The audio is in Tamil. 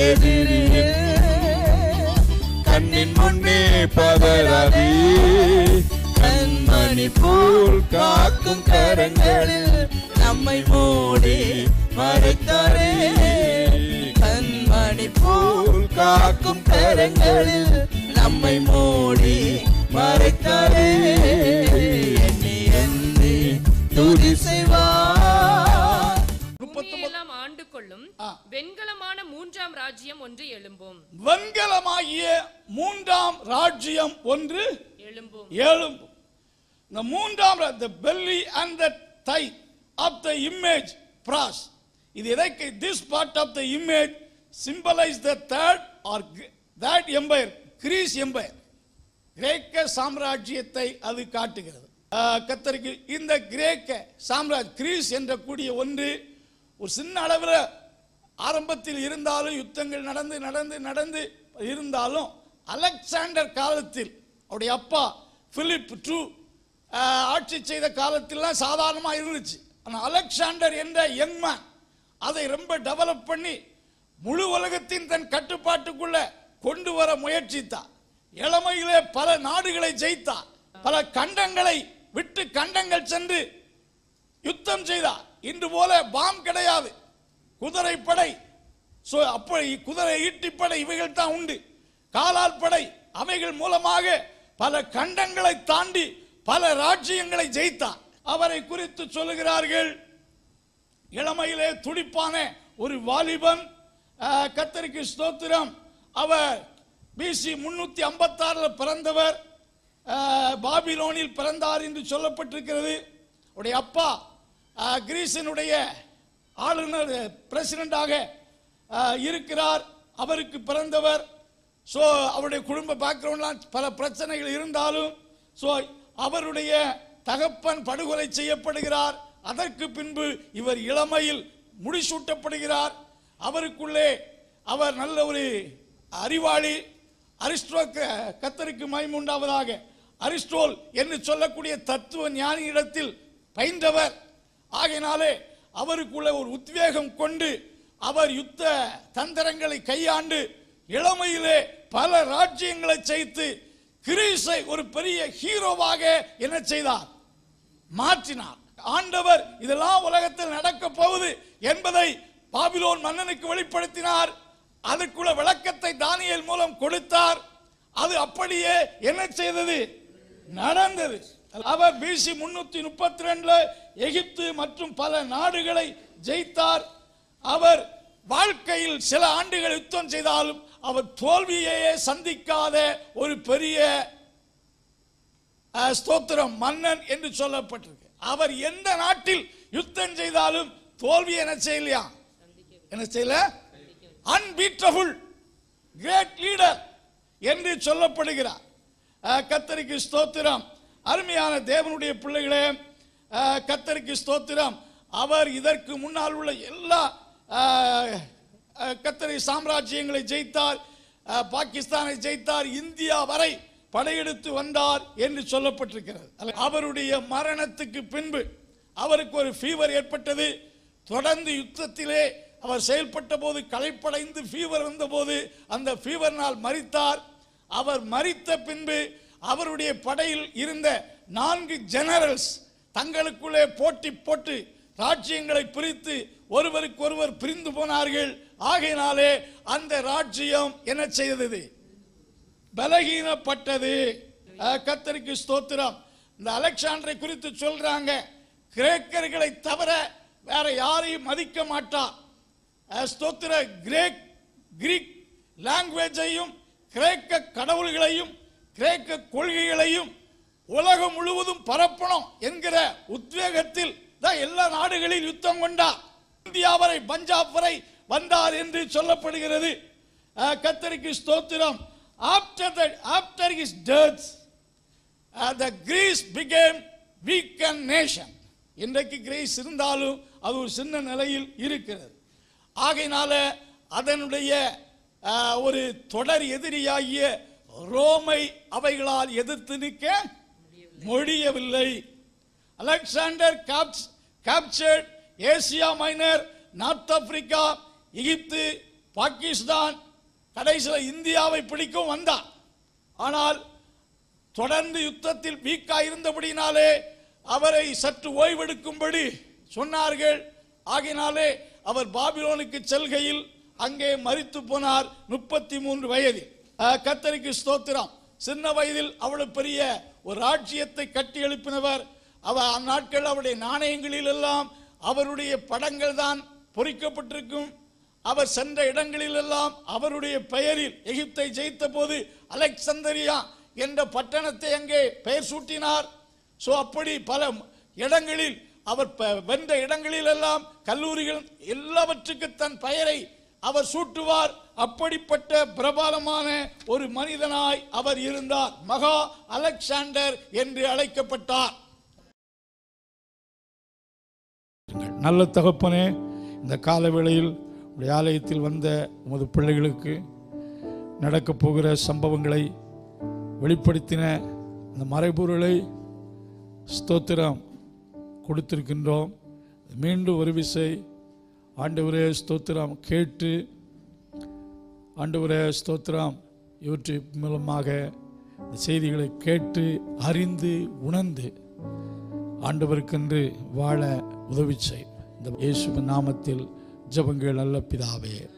எதிரியே கண்ணின் முன்னே பதறாதே கண்மணி போல் காக்கும் கரங்களில் நம்மை மூடி மறைத்தாரே கண்மணி போல் காக்கும் கரங்களில் நம்மை மூடி மறைத்தாரே எண்ணி எண்ணி துதி செய்வார் பூமியெல்லாம் ஆண்டு கொள்ளும் வெண்கலமான மூன்றாம் ராஜ்யம் ஒன்று எழும்பும் வெண்கலமாகிய மூன்றாம் ராஜ்யம் ஒன்று எழும்பும் எழும்பும் இந்த மூன்றாம் the belly and the thigh of the image brass இது எதற்கு this part of the image symbolise the third or that empire Greece empire கிரேக்க சாம்ராஜ்யத்தை அது காட்டுகிறது ஆஹ், கத்தருக்கு இந்த கிரேக்க சாம்ராஜ் கிரீஸ் என்ற கூடிய ஒன்று ஒரு சின்ன அளவில் ஆரம்பத்தில் இருந்தாலும் யுத்தங்கள் நடந்து நடந்து நடந்து இருந்தாலும் அலெக்சாண்டர் காலத்தில் அவருடைய அப்பா பிலிப் டூ ஆட்சி செய்த காலத்திலாம் சாதாரணமாக இருந்துச்சு ஆனால் அலெக்சாண்டர் என்ற யங் மேன் அதை ரொம்ப டெவலப் பண்ணி முழு உலகத்தின் தன் கட்டுப்பாட்டுக்குள்ள கொண்டு வர முயற்சித்தார் இளமையிலே பல நாடுகளை ஜெயித்தார் பல கண்டங்களை விட்டு கண்டங்கள் சென்று யுத்தம் செய்தார் இன்று போல பாம் கிடையாது குதிரைப்படை சோ அப்படி குதிரை ஈட்டிப்படை இவைகள் தான் உண்டு காலால் படை அவைகள் மூலமாக பல கண்டங்களை தாண்டி பல ராஜ்யங்களை ஜெயித்தார் அவரை குறித்து சொல்லுகிறார்கள் இளமையிலே துடிப்பான ஒரு வாலிபன் அஹ், கர்த்தருக்கு ஸ்தோத்திரம் அவர் பிசி முன்னூத்தி ஐம்பத்தாறுல பிறந்தவர் அஹ், பாபிலோனில் பிறந்தார் என்று சொல்லப்பட்டிருக்கிறது அவருடைய அப்பா அஹ், கிரீஸினுடைய ஆளுநர் பிரசிடண்டாக இருக்கிறார் அவருக்கு பிறந்தவர் ஸோ அவருடைய குடும்ப பேக்ரவுண்ட்லாம் பல பிரச்சனைகள் இருந்தாலும் ஸோ அவருடைய தகப்பன் படுகொலை செய்யப்படுகிறார் அதற்கு பின்பு இவர் இளமையில் முடிசூட்டப்படுகிறார் அவருக்குள்ளே அவர் நல்ல ஒரு அறிவாளி அரிஸ்டோ க- கத்தருக்கு மைமுண்டாவதாக அரிஸ்டோல் என்று சொல்லக்கூடிய தத்துவ ஞானியிடத்தில் பயின்றவர் ஆகையினாலே அவருக்குள்ள ஒரு உத்வேகம் கொண்டு அவர் யுத்த தந்திரங்களை கையாண்டு இளமையிலே பல ராஜ்யங்களை ஜெயித்து கிரீஸை ஒரு பெரிய ஹீரோவாக என்ன செய்தார் மாற்றினார் ஆண்டவர் இதெல்லாம் உலகத்தில் நடக்க போகுது என்பதை பாபிலோன் மன்னனுக்கு வெளிப்படுத்தினார் அதுக்குள்ள விளக்கத்தை தானியேல் மூலம் கொடுத்தார் அது அப்படியே என்ன செய்தது நடந்தது அவர் பிசி முன்னூத்தி முப்பத்தி ரெண்டுல எகிப்து மற்றும் பல நாடுகளை ஜெயித்தார் அவர் வாழ்க்கையில் சில ஆண்டுகள் யுத்தம் செய்தாலும் அவர் தோல்வியையே சந்திக்காத ஒரு பெரிய அஹ், ஸ்தோத்திரம் மன்னன் என்று சொல்லப்பட்டிருக்கு அவர் எந்த நாட்டில் யுத்தம் செய்தாலும் தோல்வி என்ன செய்யலையா என்ன செய்யல அன்பீட்டபுள் கிரேட் லீடர் என்று சொல்லப்படுகிறார் அஹ், கர்த்தருக்கு ஸ்தோத்திரம் அருமையான தேவனுடைய பிள்ளைகளே அஹ், கர்த்தருக்கு ஸ்தோத்திரம் அவர் இதற்கு முன்னால் உள்ள எல்லா அஹ், அஹ், கர்த்தரை சாம்ராஜ்யங்களை ஜெயித்தார் அஹ், பாகிஸ்தானை ஜெயித்தார் இந்தியா வரை படையெடுத்து வந்தார் என்று சொல்லப்பட்டிருக்கிறது அவருடைய மரணத்துக்கு பின்பு அவருக்கு ஒரு ஃபீவர் ஏற்பட்டது தொடர்ந்து யுத்தத்திலே அவர் செயல்பட்ட போது களைப்படைந்து ஃபீவர் வந்தபோது அந்த ஃபீவர்னால் மரித்தார் அவர் மரித்த பின்பு அவருடைய படையில் இருந்த நான்கு ஜெனரல்ஸ் தங்களுக்குள்ளே போட்டி போட்டு ராஜ்யங்களை பிரித்து ஒருவருக்கு ஒருவர் பிரிந்து போனார்கள் ஆகையினாலே அந்த ராஜ்யம் என்ன செய்தது பலகீனப்பட்டது அஹ், கர்த்தருக்கு ஸ்தோத்திரம் இந்த அலெக்சாண்டரை குறித்து சொல்றாங்க கிரேக்கர்களை தவிர வேற யாரையும் மதிக்க மாட்டார் அஹ், ஸ்தோத்திர கிரேக் கிரீக் லாங்குவேஜையும் கிரேக்க கடவுள்களையும் கிரேக்க கொள்கைகளையும் உலகம் முழுவதும் பரப்பணும் என்கிற உத்வேகத்தில் தான் எல்லா நாடுகளில் யுத்தம் கொண்டார் இந்தியா வரை பஞ்சாப் வரை வந்தார் என்று சொல்லப்படுகிறது அஹ், கர்த்தருக்கு ஸ்தோத்திரம் after the after his death the Greece became weaken nation இன்றைக்கு கிரீஸ் இருந்தாலும் அது ஒரு சின்ன நிலையில் இருக்கிறது ஆகையினால அதனுடைய அஹ், ஒரு தொடர் எதிரியாகிய ரோமை அவைகளால் எதிர்த்து நிற்க முடியவில்லை Alexander captured Asia Minor North Africa Egypt Pakistan கடைசியில் இந்தியாவை பிடிக்கும் வந்தான் ஆனால் தொடர்ந்து யுத்தத்தில் வீக்கா இருந்தபடினாலே அவரை சற்று ஓய்வெடுக்கும்படி சொன்னார்கள் ஆகினாலே அவர் பாபிலோனுக்கு செல்கையில் அங்கே மரித்து போனார் முப்பத்தி மூன்று வயதில் அஹ், கர்த்தருக்கு ஸ்தோத்திரம் சின்ன வயதில் அவ்வளவு பெரிய ஒரு ராஜ்யத்தை கட்டி எழுப்பினவர் அவர் அந்நாட்கள் அவருடைய நாணயங்களில் எல்லாம் அவருடைய படங்கள் தான் பொறிக்கப்பட்டிருக்கும் அவர் சென்ற இடங்களில் எல்லாம் அவருடைய பெயரில் எகிப்தை ஜெயித்த போது அலெக்சந்தரியா என்ற பட்டணத்தை அங்கே பெயர் சூட்டினார் சோ அப்படி பல இடங்களில் அவர் ப- வென்ற இடங்களில் எல்லாம் கல்லூரிகள் எல்லாவற்றுக்கு தன் பெயரை அவர் சூட்டுவார் அப்படிப்பட்ட பிரபலமான ஒரு மனிதனாய் அவர் இருந்தார் மகா அலெக்சாண்டர் என்று அழைக்கப்பட்டார் நல்ல தகப்பனே இந்த கால வேளையில் உடைய ஆலயத்தில் வந்த உமது பிள்ளைகளுக்கு நடக்கப் போகிற சம்பவங்களை வெளிப்படுத்தின இந்த மறைபொருளை ஸ்தோத்திரம் கொடுத்திருக்கின்றோம் மீண்டும் ஒரு விசை ஆண்டவரே ஸ்தோத்திரம் கேட்டு ஆண்டவரே ஸ்தோத்திரம் இவற்றின் மூலமாக இந்த செய்திகளை கேட்டு அறிந்து உணர்ந்து ஆண்டவருக்கென்று வாழ உதவி செய் இந்த இயேசுவின் நாமத்தில் ஜெபங்கள் நல்ல பிதாவே